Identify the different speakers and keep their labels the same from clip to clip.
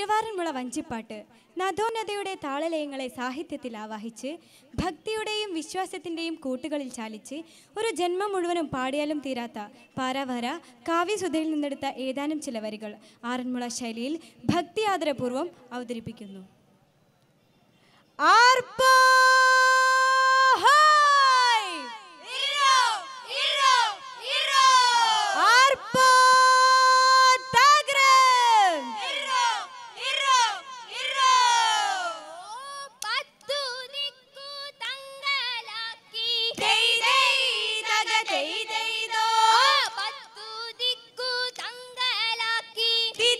Speaker 1: തിരുവാറന്മുള വഞ്ചിപ്പാട്ട് നദോന്നതയുടെ താളലയങ്ങളെ സാഹിത്യത്തിൽ ആവാഹിച്ച് ഭക്തിയുടെയും വിശ്വാസത്തിൻ്റെയും കൂട്ടുകളിൽ ചാലിച്ച് ഒരു ജന്മം മുഴുവനും പാടിയാലും തീരാത്ത പാരാവാര കാവ്യസുധയിൽ നിന്നെടുത്ത ഏതാനും ചില വരികൾ ആറന്മുള ശൈലിയിൽ ഭക്തി ആദരപൂർവ്വം അവതരിപ്പിക്കുന്നു
Speaker 2: പത്തു ദിക്കു തങ്കലാക്കി ആ പത്തു ദിക്കു തങ്കലാക്കി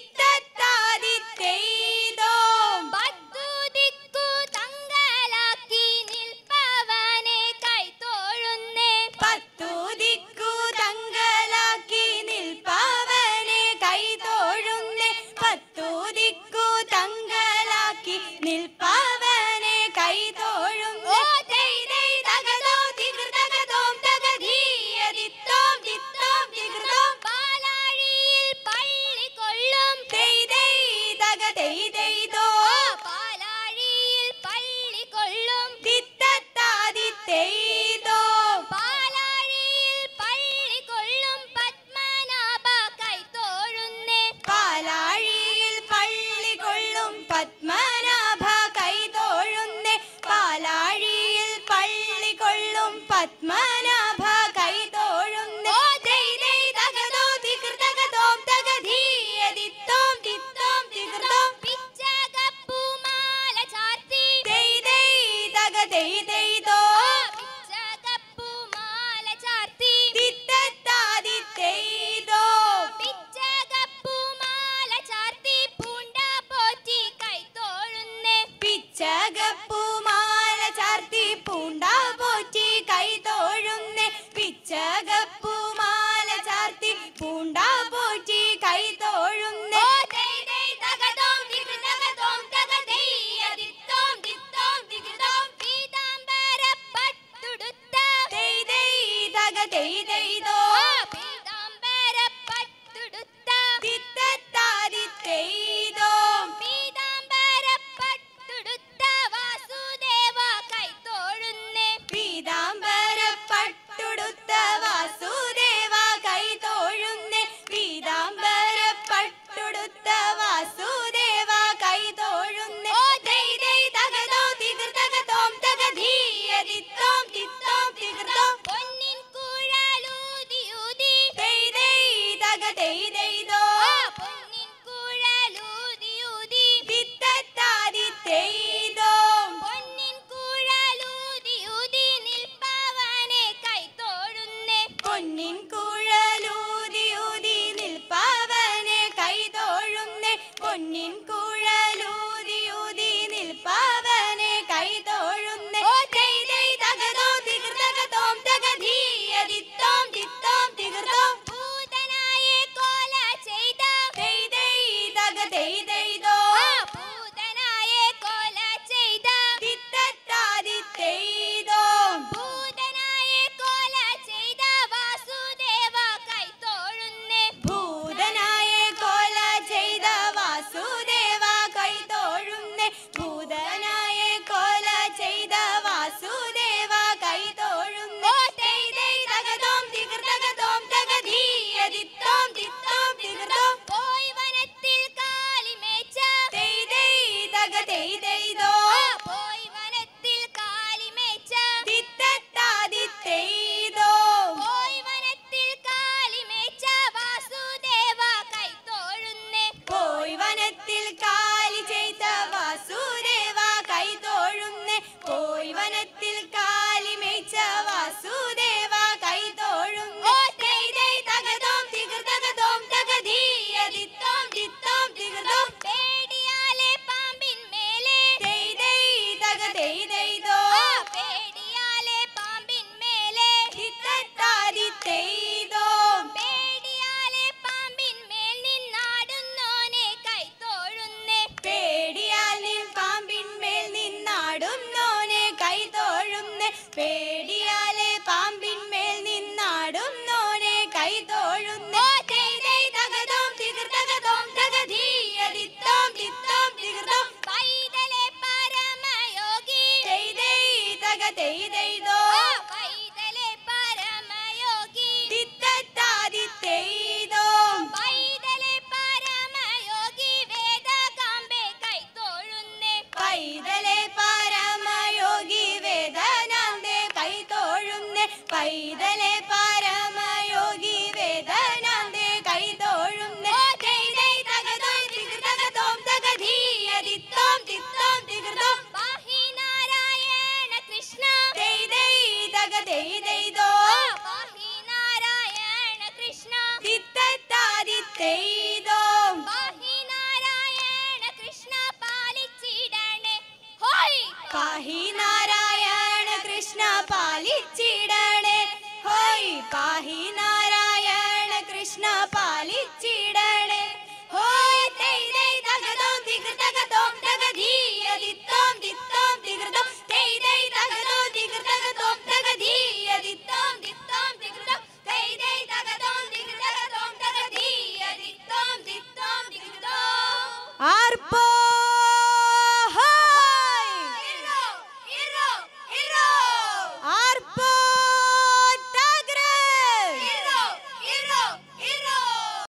Speaker 2: പത്തു ദിക്കു തങ്കലാക്കി നിൽപ്പവനെ കൈത്തോഴുന്നേ
Speaker 1: പത്തു ദിക്കു തങ്കലാക്കി നിൽപ്പവനെ കൈതോഴുന്നേ പത്തു ദിക്കു തങ്കലാക്കി നിൽപ്പവനെ കൈതോഴുന്നേ ദൈ ദൈ തകതോ തികൃതകതോം തകധീയതിത്തോം തിത്തോം തികൃതോം
Speaker 2: പാലാഴിയിൽ പള്ളി കൊള്ളും
Speaker 1: ദൈ ദൈ തക ദൈ ദൈതോ
Speaker 2: പാലാഴിയിൽ പള്ളി കൊള്ളും
Speaker 1: തിത്തത്താദിത്തെയ്തോ
Speaker 2: പാലാഴിയിൽ പള്ളി കൊള്ളും പത്മനാഭ കൈത്തോഴുന്നേ
Speaker 1: പാലാഴിയിൽ പള്ളി കൊള്ളും പത്മനാഭ കൈതോഴുന്നേ പാലാഴിയിൽ പള്ളി കൊള്ളും പത്മനാഭ കൈതോഴുന്നേ ദൈ ദൈ തകതോ തികൃതകതോം തകധീയതിത്തോം തിത്തോം തികൃതോം
Speaker 2: പിച്ചകപ്പൂമാല ചാർത്തി
Speaker 1: ദൈ ദൈ തക ദൈ ദൈതോ
Speaker 2: പിച്ചകപ്പൂമാല ചാർത്തി
Speaker 1: തിത്തത്താദിത്തെയ്തോ
Speaker 2: പിച്ചകപ്പൂമാല ചാർത്തി പൂണ്ട പോറ്റി കൈത്തോഴുന്നേ
Speaker 1: പിച്ചകപ്പൂമാല ചാർത്തി പൂണ്ട പോറ്റി കൈതോഴുന്നേ പിച്ചകപ്പൂമാല ചാർത്തി പൂണ്ട പോറ്റി കൈതോഴുന്നേ ദൈ ദൈ തകതോം തികൃതകതോം തകധീയതിത്തോം തിത്തോം തികൃതോം
Speaker 2: പീതാംബര പട്ടുടുത്ത
Speaker 1: ദൈ ദൈ തക ദൈ ദൈതോ
Speaker 2: പീതാംബര പട്ടുടുത്ത
Speaker 1: തിത്തത്താദിത്തെയ്തോ
Speaker 2: പീതാംബര പട്ടുടുത്ത വാസുദേവ കൈത്തോഴുന്നേ
Speaker 1: പീതാംബര പട്ടുടുത്ത വാസുദേവ കൈതോഴുന്നേ പീതാംബര പട്ടുടുത്ത വാസുദേവ കൈതോഴുന്നേ ദൈ ദൈ തകതോ തികൃതകതോം തകധീയതിത്തോം തിത്തോം തികൃതോം
Speaker 2: പൊന്നിൻ കുഴലൂതിയൂതി
Speaker 1: ദൈ ദൈ തക ദൈ ദൈതോ
Speaker 2: പൊന്നിൻ കുഴലൂതിയൂതി
Speaker 1: തിത്തത്താദിത്തെയ്തോ
Speaker 2: പൊന്നിൻ കുഴലൂതിയൂതി നിൽപ്പവനെ കൈത്തോഴുന്നേ
Speaker 1: പൊന്നിൻ കുഴലൂതിയൂതി നിൽപ്പവനെ കൈതോഴുന്നേ പൊന്നിൻ കുഴലൂതിയൂതി നിൽപ്പവനെ കൈതോഴുന്നേ ദൈ ദൈ തകതോ തികൃതകതോം തകധീയതിത്തോം തിത്തോം തികൃതോം
Speaker 2: ഭൂതനായ കോല
Speaker 1: തെയ്യം